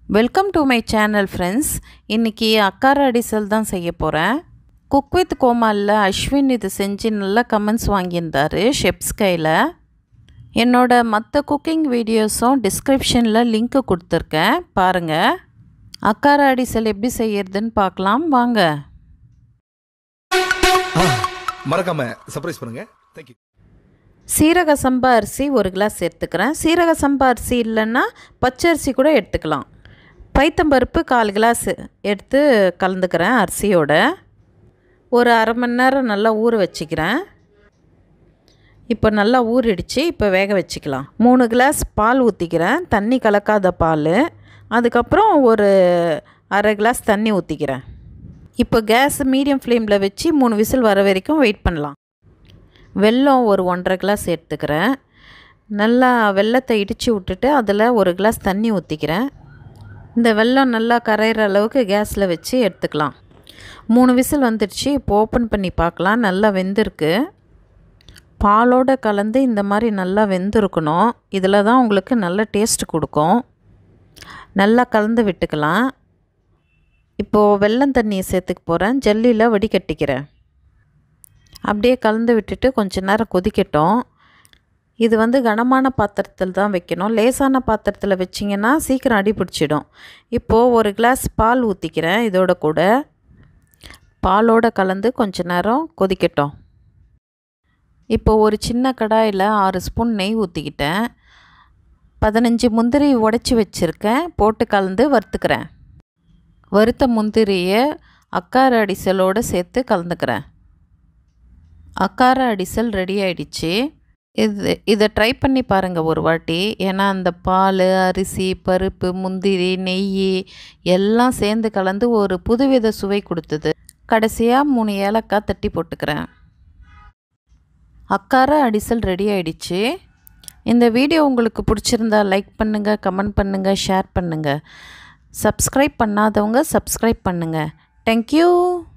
welcome to my channel friends இன்றைக்கி அக்கார அடிசல் தான் செய்ய போகிறேன் குக் வித் கோமாலில் அஸ்வின் இது செஞ்சு நல்லா கமெண்ட்ஸ் வாங்கியிருந்தார் ஷெப்ஸ் கையில் என்னோட மற்ற குக்கிங் வீடியோஸும் டிஸ்கிரிப்ஷனில் லிங்க்கு கொடுத்துருக்கேன் பாருங்கள் அக்கார அடிசல் எப்படி செய்யறதுன்னு பார்க்கலாம் வாங்க மறக்காம சர்ப்ரைஸ் பண்ணுங்க தேங்க்யூ சீரக சம்பா அரிசி ஒரு கிளாஸ் எடுத்துக்கிறேன் சீரக சம்பா அரிசி இல்லைன்னா பச்சரிசி கூட எடுத்துக்கலாம் பைத்தம்பருப்பு கால் கிளாஸ் எடுத்து கலந்துக்கிறேன் அரிசியோட ஒரு அரை மணி நேரம் நல்லா ஊற வச்சுக்கிறேன் இப்போ நல்லா ஊறிடுச்சு இப்போ வேக வச்சுக்கலாம் மூணு கிளாஸ் பால் ஊற்றிக்கிறேன் தண்ணி கலக்காத பால் அதுக்கப்புறம் ஒரு அரை கிளாஸ் தண்ணி ஊற்றிக்கிறேன் இப்போ கேஸ் மீடியம் ஃப்ளேமில் வச்சு மூணு விசில் வர வரைக்கும் வெயிட் பண்ணலாம் வெல்லம் ஒரு ஒன்றரை கிளாஸ் எடுத்துக்கிறேன் நல்லா வெல்லத்தை இடித்து விட்டுட்டு அதில் ஒரு கிளாஸ் தண்ணி ஊற்றிக்கிறேன் இந்த வெல்லம் நல்லா கரையிற அளவுக்கு கேஸில் வச்சு எடுத்துக்கலாம் மூணு விசில் வந்துடுச்சு இப்போ ஓப்பன் பண்ணி பார்க்கலாம் நல்லா வெந்திருக்கு பாலோடு கலந்து இந்த மாதிரி நல்லா வெந்திருக்கணும் இதில் தான் உங்களுக்கு நல்ல டேஸ்ட் கொடுக்கும் நல்லா கலந்து விட்டுக்கலாம் இப்போது வெல்லம் தண்ணியை சேர்த்துக்க போகிறேன் ஜல்லியில் வடிகட்டிக்கிறேன் அப்படியே கலந்து விட்டுட்டு கொஞ்ச நேரம் கொதிக்கட்டும் இது வந்து கனமான பாத்திரத்தில் தான் வைக்கணும் லேசான பாத்திரத்தில் வச்சிங்கன்னா சீக்கிரம் அடி பிடிச்சிடும் இப்போது ஒரு கிளாஸ் பால் ஊற்றிக்கிறேன் இதோட கூட பாலோடு கலந்து கொஞ்ச நேரம் கொதிக்கட்டும் இப்போ ஒரு சின்ன கடாயில் ஆறு ஸ்பூன் நெய் ஊற்றிக்கிட்டேன் பதினஞ்சு முந்திரி உடச்சி வச்சுருக்கேன் போட்டு கலந்து வறுத்துக்கிறேன் வறுத்த முந்திரியை அக்கார அடிசலோடு சேர்த்து கலந்துக்கிறேன் அக்கார அடிசல் ரெடி ஆயிடுச்சு இது இதை ட்ரை பண்ணி பாருங்கள் ஒரு வாட்டி ஏன்னா அந்த பால் அரிசி பருப்பு முந்திரி நெய் எல்லாம் சேர்ந்து கலந்து ஒரு புதுவித சுவை கொடுத்தது கடைசியாக மூணு ஏலக்காய் தட்டி போட்டுக்கிறேன் அக்கார அடிசல் ரெடி ஆயிடுச்சு இந்த வீடியோ உங்களுக்கு பிடிச்சிருந்தா லைக் பண்ணுங்கள் கமெண்ட் பண்ணுங்கள் ஷேர் பண்ணுங்கள் சப்ஸ்கிரைப் பண்ணாதவங்க சப்ஸ்கிரைப் பண்ணுங்கள் தேங்க்யூ